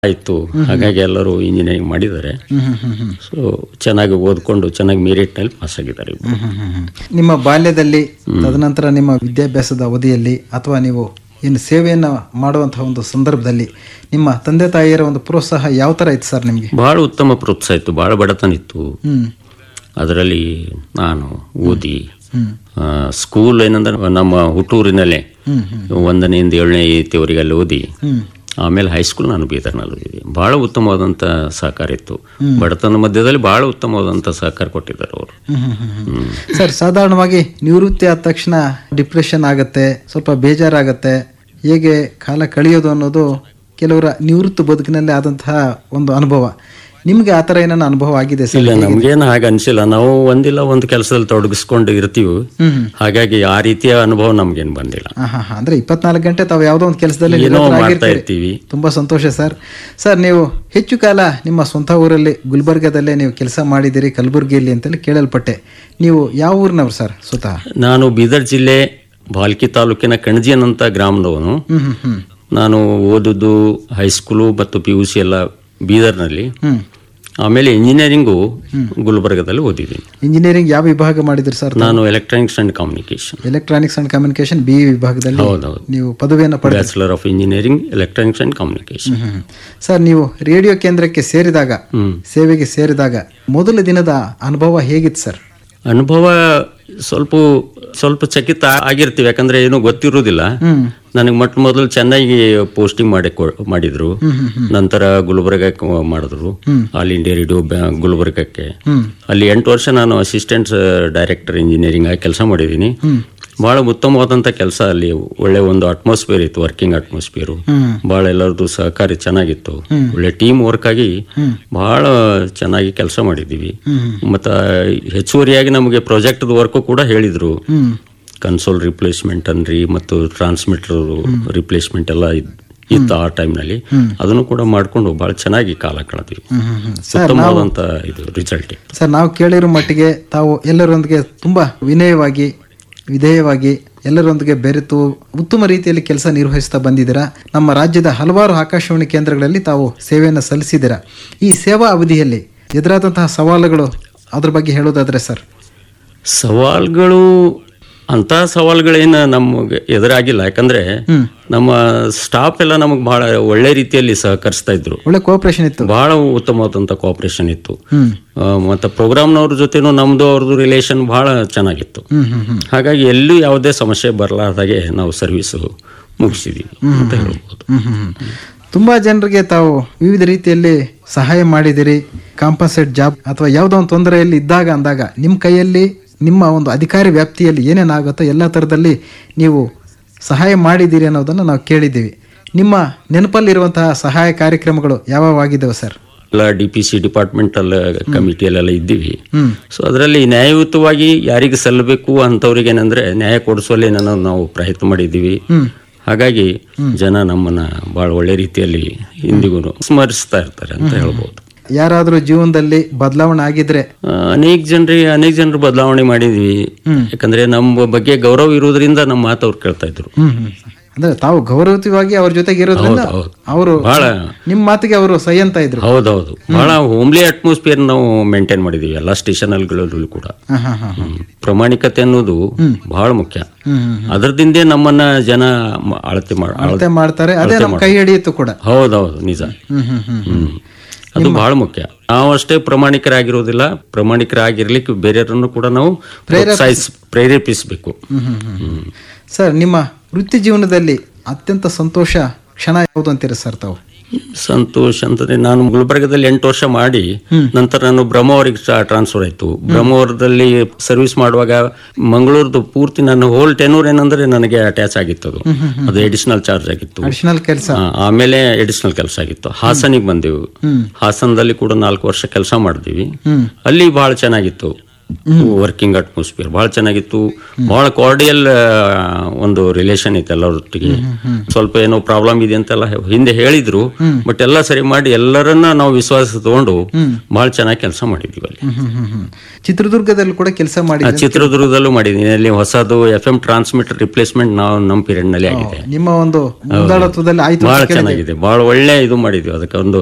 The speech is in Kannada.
ಆಯಿತು ಹಾಗಾಗಿ ಎಲ್ಲರೂ ಇಂಜಿನಿಯರಿಂಗ್ ಮಾಡಿದ್ದಾರೆ ಹ್ಮ್ ಹ್ಮ್ ಹ್ಮ್ ಹ್ಮ್. ಸೊ ಚೆನ್ನಾಗಿ ಓದ್ಕೊಂಡು ಚೆನ್ನಾಗಿ ಮೆರಿಟ್ನಲ್ಲಿ ಪಾಸ್ ಆಗಿದ್ದಾರೆ ಇಬ್ರು. ಹ್ಮ್ ಹ್ಮ್ ಹ್ಮ್. ನಿಮ್ಮ ಬಾಲ್ಯದಲ್ಲಿ ತದನಂತರ ನಿಮ್ಮ ವಿದ್ಯಾಭ್ಯಾಸದ ಅವಧಿಯಲ್ಲಿ ಅಥವಾ ನೀವು ಏನು ಸೇವೆಯನ್ನು ಮಾಡುವಂತಹ ಒಂದು ಸಂದರ್ಭದಲ್ಲಿ ನಿಮ್ಮ ತಂದೆ ತಾಯಿಯರ ಒಂದು ಪ್ರೋತ್ಸಾಹ ಯಾವ ಥರ ಇತ್ತು ಸರ್ ನಿಮಗೆ ಬಹಳ ಉತ್ತಮ ಪ್ರೋತ್ಸಾಹ ಇತ್ತು ಬಹಳ ಬಡತನ ಇತ್ತು ಹ್ಮ್ ಅದರಲ್ಲಿ ನಾನು ಓದಿ ಹ್ಮ್ ಆ, ಸ್ಕೂಲ್ ಏನಂದ್ರೆ ನಮ್ಮ ಹುಟ್ಟೂರಿನಲ್ಲೇ ಹ್ಮ್ ಹ್ಮ್ ಒಂದನೆಯಿಂದ ಏಳನೇ ಇತ್ತಿವರೆಗೆ ಅಲ್ಲಿ ಓದಿ ಹ್ಮ್ ಆಮೇಲೆ ಹೈಸ್ಕೂಲ್ ನಾನು ಬೀದರ್ನಲ್ಲಿ ಓದಿದ್ದೆ ಬಹಳ ಉತ್ತಮವಾದಂಥ ಸಹಕಾರ ಇತ್ತು ಬಡತನ ಮಧ್ಯದಲ್ಲಿ ಬಹಳ ಉತ್ತಮವಾದಂಥ ಸಹಕಾರ ಕೊಟ್ಟಿದ್ದಾರೆ ಅವರು ಹ್ಮ್ ಹ್ಮ್ ಹ್ಮ್ ಹ್ಮ್. ಸರ್ ಸಾಧಾರಣವಾಗಿ ನಿವೃತ್ತಿ ಆದ ತಕ್ಷಣ ಡಿಪ್ರೆಷನ್ ಆಗತ್ತೆ ಸ್ವಲ್ಪ ಬೇಜಾರಾಗತ್ತೆ ಹೇಗೆ ಕಾಲ ಕಳೆಯೋದು ಅನ್ನೋದು ಕೆಲವರ ನಿವೃತ್ತ ಬದುಕಿನಲ್ಲಿ ಆದಂತಹ ಒಂದು ಅನುಭವ ನಿಮ್ಗೆ ಆ ಥರ ಏನಾನ ಅನುಭವ ಆಗಿದೆ ಸರ್ ಇಲ್ಲ ನಮ್ಗೇನು ಹಾಗೆ ಅನಿಸಿಲ್ಲ ನಾವು ಒಂದಿಲ್ಲ ಒಂದು ಕೆಲಸದಲ್ಲಿ ತೊಡಗಿಸ್ಕೊಂಡು ಇರ್ತೀವಿ ಹ್ಮ್ ಹ್ಮ್ ಹಾಗಾಗಿ ಆ ರೀತಿಯ ಅನುಭವ ನಮ್ಗೇನು ಬಂದಿಲ್ಲ ಹಾ ಹಾ ಹಾ. ಅಂದ್ರೆ ಇಪ್ಪತ್ನಾಲ್ಕು ಗಂಟೆ ತಾವು ಯಾವುದೋ ಒಂದು ಕೆಲಸದಲ್ಲಿ ಏನೋ ನಿರತರಾಗಿರ್ತೀರಿ. ಮಾಡ್ತಾ ಇರ್ತೀವಿ ತುಂಬಾ ಸಂತೋಷ ಸರ್ ಸರ್ ನೀವು ಹೆಚ್ಚು ಕಾಲ ನಿಮ್ಮ ಸ್ವಂತ ಊರಲ್ಲಿ ಗುಲ್ಬರ್ಗದಲ್ಲೇ ನೀವು ಕೆಲಸ ಮಾಡಿದಿರಿ ಕಲಬುರಗಿಯಲ್ಲಿ ಅಂತೇಳಿ ಕೇಳಲ್ಪಟ್ಟೆ ನೀವು ಯಾವ ಊರಿನವ್ರು ಸರ್ ಸ್ವತಃ ನಾನು ಬೀದರ್ ಜಿಲ್ಲೆ ಬಾಲ್ಕಿ ತಾಲೂಕಿನ ಕಣಜಿಯನ್ ಅಂತ ಗ್ರಾಮದವನು ಹ್ಮ್ ಹ್ಮ್ ಹ್ಮ್ ನಾನು ಓದಿದ್ದು ಹೈಸ್ಕೂಲು ಮತ್ತು ಪಿ ಯು ಸಿ ಎಲ್ಲ ಬೀದರ್ನಲ್ಲಿ ಹ್ಮ್ ಆಮೇಲೆ ಇಂಜಿನಿಯರಿಂಗು ಗುಲ್ಬರ್ಗದಲ್ಲಿ ಓದಿದ್ದೀನಿ ಇಂಜಿನಿಯರಿಂಗ್ ಯಾವ ವಿಭಾಗ ಮಾಡಿದ್ರಿ ಸರ್ ನಾನು electronics and communication electronics and communication B ವಿಭಾಗದಲ್ಲಿ ಹೌದೌದು ನೀವು ಪದವಿಯನ್ನು ಪಡೆದ bachelor of engineering electronics and communication sir ನೀವು ರೇಡಿಯೋ ಕೇಂದ್ರಕ್ಕೆ ಸೇರಿದಾಗ ಹ್ಮ್ ಸೇವೆಗೆ ಸೇರಿದಾಗ ಮೊದಲ ದಿನದ ಅನುಭವ ಹೇಗಿತ್ತು ಸರ್ ಅನುಭವ ಸ್ವಲ್ಪ ಸ್ವಲ್ಪ ಚಕಿತ ಆಗಿರ್ತೀವಿ ಯಾಕಂದ್ರೆ ಏನು ಗೊತ್ತಿರುವುದಿಲ್ಲ ಹ್ಮ್ ನನಗೆ ಮೊಟ್ಟ ಮೊದಲು ಚೆನ್ನಾಗಿ ಪೋಸ್ಟಿಂಗ್ ಮಾಡಿ ಕೊ- ಮಾಡಿದ್ರು ನಂತರ ಗುಲ್ಬರ್ಗಕ್ಕೆ ಮಾಡಿದ್ರು ಆಲ್ ಇಂಡಿಯಾ ರೇಡಿಯೋ ಬ್ಯಾ- ಗುಲ್ಬರ್ಗಕ್ಕೆ ಹ್ಮ್ ಅಲ್ಲಿ ಎಂಟು ವರ್ಷ ನಾನು ಅಸಿಸ್ಟೆಂಟ್ ಡೈರೆಕ್ಟರ್ ಇಂಜಿನಿಯರಿಂಗ್ ಆಗಿ ಕೆಲಸ ಮಾಡಿದ್ದೀನಿ ಬಹಳ ಉತ್ತಮವಾದಂಥ ಕೆಲಸ ಅಲ್ಲಿ ಒಳ್ಳೆ ಒಂದು ಅಟ್ಮಾಸ್ಫಿಯರ್ ಇತ್ತು ವರ್ಕಿಂಗ್ ಅಟ್ಮಾಸ್ಫಿಯರು ಹ್ಮ್ ಬಹಳ ಎಲ್ಲರದ್ದು ಸಹಕಾರಿ ಚೆನ್ನಾಗಿತ್ತು ಒಳ್ಳೆ ಟೀಮ್ ವರ್ಕ್ ಆಗಿ ಬಹಳ ಚೆನ್ನಾಗಿ ಕೆಲಸ ಮಾಡಿದ್ದೀವಿ ಮತ್ತು ಹೆಚ್ಚುವರಿಯಾಗಿ ನಮಗೆ ಪ್ರಾಜೆಕ್ಟ್ ವರ್ಕು ಕೂಡ ಹೇಳಿದ್ರು ಹ್ಮ್ ಕನ್ಸೋಲ್ ರಿಪ್ಲೇಸ್ಮೆಂಟ್ ಅನ್ರಿ ಮತ್ತು ಟ್ರಾನ್ಸ್ಮಿಟರ್ ರಿಪ್ಲೇಸ್ಮೆಂಟ್ ಎಲ್ಲ ಇದ್- ಇತ್ತು ಆ ಟೈಮ್ನಲ್ಲಿ ಅದನ್ನು ಕೂಡ ಮಾಡಿಕೊಂಡು ಬಹಳ ಚೆನ್ನಾಗಿ ಕಾಲ ಕಳೆದ್ವಿ ಹ್ಮ್ ಹ್ಮ್ ಹ್ಮ್ ಉತ್ತಮವಾದಂಥ ಇದು ರಿಸಲ್ಟ್ ಸರ್ ನಾವು ಕೇಳಿರೋ ಮಟ್ಟಿಗೆ ತಾವು ಎಲ್ಲರೊಂದಿಗೆ ತುಂಬಾ ವಿನಯವಾಗಿ ವಿಧೇಯವಾಗಿ ಎಲ್ಲರೊಂದಿಗೆ ಬೆರೆತು ಉತ್ತಮ ರೀತಿಯಲ್ಲಿ ಕೆಲಸ ನಿರ್ವಹಿಸ್ತಾ ಬಂದಿದ್ದೀರಾ ನಮ್ಮ ರಾಜ್ಯದ ಹಲವಾರು ಆಕಾಶವಾಣಿ ಕೇಂದ್ರಗಳಲ್ಲಿ ತಾವು ಸೇವೆಯನ್ನು ಸಲ್ಲಿಸಿದ್ದೀರಾ ಈ ಸೇವಾ ಅವಧಿಯಲ್ಲಿ ಎದುರಾದಂತಹ ಸವಾಲುಗಳು ಅದ್ರ ಬಗ್ಗೆ ಹೇಳೋದಾದ್ರೆ ಸರ್ ಸವಾಲ್ಗಳು ಅಂತಹ ಸವಾಲ್ಗಳೇನು ನಮಗೆ ಎದುರಾಗಿಲ್ಲ ಯಾಕಂದ್ರೆ ನಮ್ಮ ಸ್ಟಾಫ್ ಎಲ್ಲ ನಮಗೆ ಬಹಳ ಒಳ್ಳೆ ರೀತಿಯಲ್ಲಿ ಸಹಕರಿಸ್ತಾ ಇದ್ರು ಒಳ್ಳೆ ಕೋಆಪರೇಷನ್ ಇತ್ತು ಬಹಳ ಉತ್ತಮವಾದಂಥ ಕೋಆಪರೇಷನ್ ಇತ್ತು ಹ್ಮ್ ಆ, ಮತ್ತೆ ಪ್ರೋಗ್ರಾಮ್ನವ್ರ ಜೊತೆನೂ ನಮ್ದು ಅವ್ರದ್ದು ರಿಲೇಷನ್ ಬಹಳ ಚೆನ್ನಾಗಿತ್ತು ಹ್ಮ್ ಹ್ಮ್ ಹ್ಮ್ ಹಾಗಾಗಿ ಎಲ್ಲೂ ಯಾವುದೇ ಸಮಸ್ಯೆ ಬರಲಾರ್ದಾಗೆ ನಾವು ಸರ್ವಿಸು ಮುಗಿಸಿದೀವಿ ಅಂತ ಹೇಳ್ಬೋದು ಹ್ಮ್ ಹ್ಮ್ ಹ್ಮ್. ತುಂಬಾ ಜನರಿಗೆ ತಾವು ವಿವಿಧ ರೀತಿಯಲ್ಲಿ ಸಹಾಯ ಮಾಡಿದಿರಿ ಕಾಂಪನ್ಸೇಟ್ ಜಾಬ್ ಅಥವಾ ಯಾವುದೋ ಒಂದು ತೊಂದರೆಯಲ್ಲಿ ಇದ್ದಾಗ ಅಂದಾಗ ನಿಮ್ಮ ಕೈಯಲ್ಲಿ ನಿಮ್ಮ ಒಂದು ಅಧಿಕಾರಿ ವ್ಯಾಪ್ತಿಯಲ್ಲಿ ಏನೇನಾಗುತ್ತೋ ಎಲ್ಲ ಥರದಲ್ಲಿ ನೀವು ಸಹಾಯ ಮಾಡಿದ್ದೀರಿ ಅನ್ನೋದನ್ನು ನಾವು ಕೇಳಿದ್ದೀವಿ ನಿಮ್ಮ ನೆನಪಲ್ಲಿರುವಂತಹ ಸಹಾಯ ಕಾರ್ಯಕ್ರಮಗಳು ಯಾವಾಗಿದ್ದಾವೆ ಸರ್ ಎಲ್ಲ ಡಿ ಪಿ ಸಿ ಡಿಪಾರ್ಟ್ಮೆಂಟಲ್ ಕಮಿಟಿಯಲ್ಲೆಲ್ಲ ಇದ್ದೀವಿ ಹ್ಮ್ ಸೊ ಅದರಲ್ಲಿ ನ್ಯಾಯಯುತವಾಗಿ ಯಾರಿಗೆ ಸಲ್ಲಬೇಕು ಅಂಥವ್ರಿಗೆ ಏನಂದ್ರೆ ನ್ಯಾಯ ಕೊಡಿಸುವಲ್ಲಿ ನಾನು ನಾವು ಪ್ರಯತ್ನ ಮಾಡಿದ್ದೀವಿ ಹ್ಮ್ ಹಾಗಾಗಿ ಜನ ನಮ್ಮನ್ನ ಬಹಳ ಒಳ್ಳೆ ರೀತಿಯಲ್ಲಿ ಇಂದಿಗೂ ಸ್ಮರಿಸ್ತಾ ಇರ್ತಾರೆ ಅಂತ ಹೇಳ್ಬೋದು ಯಾರಾದರೂ ಜೀವನದಲ್ಲಿ ಬದಲಾವಣೆ ಆಗಿದ್ರೆ ಆ, ಅನೇಕ ಜನರಿಗೆ ಅನೇಕ ಜನರು ಬದಲಾವಣೆ ಮಾಡಿದ್ವಿ ಯಾಕಂದ್ರೆ ನಮ್ಮ ಬಗ್ಗೆ ಗೌರವ ಇರೋದ್ರಿಂದ ನಮ್ಮ ಮಾತು ಅವ್ರು ಕೇಳ್ತಾ ಇದ್ರು ಹ್ಮ್ ಹ್ಮ್ ಅಂದ್ರೆ ತಾವು ಗೌರವಯುತವಾಗಿ ಅವ್ರ ಜೊತೆಗೆ ಇರೋದ್ರಿಂದ ಹೌದು, ಹೌದು. ಅವರು ಬಹಳ ನಿಮ್ಮ ಮಾತಿಗೆ ಅವರು ಸೈ ಅಂತ ಇದ್ರು ಹೌದೌದು ಬಹಳ ಹೋಮ್ಲಿ ಅಟ್ಮಾಸ್ಫಿಯರ್ ನಾವು ಮೇಂಟೈನ್ ಮಾಡಿದೀವಿ ಎಲ್ಲ ಸ್ಟೇಷನ್ಗಳಲ್ಲೂ ಕೂಡ ಹಾ ಹಾ ಹಾ ಹ್ಮ್. ಪ್ರಾಮಾಣಿಕತೆ ಅನ್ನೋದು ಬಹಳ ಮುಖ್ಯ ಹ್ಮ್ ಹ್ಮ್ ಅದರದಿಂದೇ ನಮ್ಮನ್ನ ಜನ ಮ- ಅಳತೆ ಮಾಡ ಅಳತೆ ಮಾಡ್ತಾರೆ ಅದೇ ನಮ್ಮ ಕೈ ಹಿಡಿಯಿತು ಕೂಡ ಹೌದೌದು ನಿಜ ಹ್ಮ್ ಹ್ಮ್ ಹ್ಮ್ ಹ್ಮ್ ಅದು ಬಹಳ ಮುಖ್ಯ ನಾವು ಅಷ್ಟೇ ಪ್ರಾಮಾಣಿಕರಾಗಿರೋದಿಲ್ಲ ಪ್ರಾಮಾಣಿಕರಾಗಿರ್ಲಿಕ್ಕೆ ಬೇರೆಯವರನ್ನು ಕೂಡ ನಾವು ಪ್ರೋತ್ಸಾಹಿಸ್ ಪ್ರೇರೇಪಿಸಬೇಕು ಹ್ಮ್ ಹ್ಮ್ ಹ್ಮ್ ಸರ್ ನಿಮ್ಮ ವೃತ್ತಿ ಜೀವನದಲ್ಲಿ ಅತ್ಯಂತ ಸಂತೋಷ ಕ್ಷಣ ಯಾವುದು ಅಂತೀರ ಸರ್ ತಾವು ಸಂತೋಷ ಅಂತಂದ್ರೆ ನಾನು ಗುಲ್ಬರ್ಗದಲ್ಲಿ ಎಂಟು ವರ್ಷ ಮಾಡಿ ನಂತರ ನಾನು ಬ್ರಹ್ಮಾವರಿಗೆ ಟ್ರಾನ್ಸ್ಫರ್ ಆಯ್ತು ಬ್ರಹ್ಮಾವರದಲ್ಲಿ ಸರ್ವಿಸ್ ಮಾಡುವಾಗ ಮಂಗಳೂರ್ದು ಪೂರ್ತಿ ನನ್ನ ಹೋಲ್ ಟೆನೂರ್ ಏನಂದ್ರೆ ನನಗೆ ಅಟ್ಯಾಚ್ ಆಗಿತ್ತು ಅದು ಅದು ಎಡಿಷನಲ್ ಚಾರ್ಜ್ ಆಗಿತ್ತು ಅಡಿಷನಲ್ ಕೆಲಸ ಆ, ಆಮೇಲೆ ಎಡಿಷನಲ್ ಕೆಲಸ ಆಗಿತ್ತು ಹಾಸನಿಗೆ ಬಂದೆವು ಹಾಸನದಲ್ಲಿ ಕೂಡ ನಾಲ್ಕು ವರ್ಷ ಕೆಲಸ ಮಾಡಿದ್ವಿ ಹ್ಮ್ ಅಲ್ಲಿ ಬಹಳ ಚೆನ್ನಾಗಿತ್ತು ವರ್ಕಿಂಗ್ ಅಟ್ಮಾಸ್ಫಿಯರ್ ಬಹಳ ಚೆನ್ನಾಗಿತ್ತು ಬಹಳ ಕಾರ್ಡಿಯಲ್ ಒಂದು ರಿಲೇಷನ್ ಇತ್ತು ಎಲ್ಲರೊಟ್ಟಿಗೆ ಸ್ವಲ್ಪ ಏನೋ ಪ್ರಾಬ್ಲಮ್ ಇದೆ ಅಂತೆಲ್ಲ ಹಿಂದೆ ಹೇಳಿದ್ರು ಬಟ್ ಎಲ್ಲ ಸರಿ ಮಾಡಿ ಎಲ್ಲರನ್ನ ನಾವು ವಿಶ್ವಾಸ ತಗೊಂಡು ಬಹಳ ಚೆನ್ನಾಗಿ ಕೆಲಸ ಮಾಡಿದ್ವಿ ಅಲ್ಲಿ ಹ್ಮ್ ಹ್ಮ್ ಹ್ಮ್ ಚಿತ್ರದುರ್ಗದಲ್ಲಿ ಕೂಡ ಕೆಲಸ ಮಾಡಿ ಆ ಚಿತ್ರದುರ್ಗದಲ್ಲೂ ಮಾಡಿದ್ದೀನಿ ಅಲ್ಲಿ ಹೊಸದು ಎಫ್ ಎಂ ಟ್ರಾನ್ಸ್ಮಿಟರ್ ರಿಪ್ಲೇಸ್ಮೆಂಟ್ ನಾವು ನಮ್ಮ ಪೀರಿಯಡ್ ನಲ್ಲಿ ಆಗಿದೆ ನಿಮ್ಮ ಒಂದು ಮುಂದಾಳತ್ವದಲ್ಲಿ ಆಯ್ತು ಬಹಳ ಚೆನ್ನಾಗಿದೆ ಬಹಳ ಒಳ್ಳೆ ಇದು ಮಾಡಿದ್ವಿ ಅದಕ್ಕೆ ಒಂದು